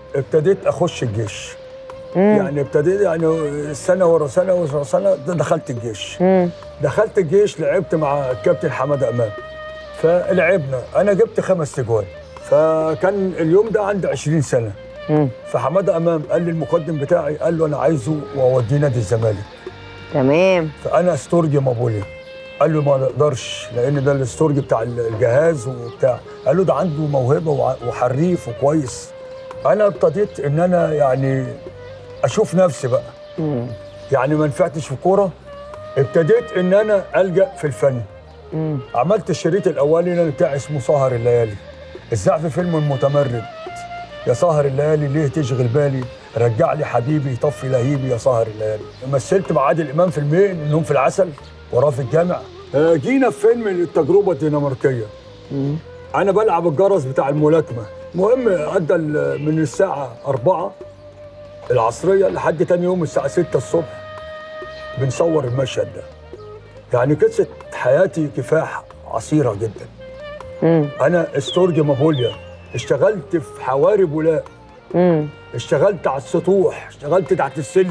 ابتديت اخش الجيش يعني ابتديت يعني سنه ورا سنه ورا سنه دخلت الجيش دخلت الجيش لعبت مع الكابتن حماده امام فلعبنا انا جبت خمس تجوان فكان اليوم ده عندي 20 سنه فحماده امام قال لي المقدم بتاعي قال له انا عايزه واوديه نادي الزمالك تمام فانا استورجي مابوليا قال له ما نقدرش لان ده الاستورجي بتاع الجهاز وبتاع قال له ده عنده موهبه وع- وحريف وكويس انا ابتديت ان انا يعني اشوف نفسي بقى يعني ما نفعتش في كوره ابتديت ان انا الجا في الفن عملت الشريط الاولي بتاعي اسمه سهر الليالي اتذاع في فيلم المتمرد يا سهر الليالي ليه تشغل بالي رجع لي حبيبي طفي لهيبي يا سهر الليالي مثلت مع عادل امام فيلمين النوم في العسل وراه في الجامع آه، جينا في فيلم التجربه الدنماركيه انا بلعب الجرس بتاع الملاكمه المهم ادى ال- من الساعه 4 العصريه لحد تاني يوم الساعه 6 الصبح بنصور المشهد ده يعني قصه حياتي كفاح عصيره جدا انا استورج مابوليا اشتغلت في حوارب ولاء اشتغلت على السطوح اشتغلت تحت السلم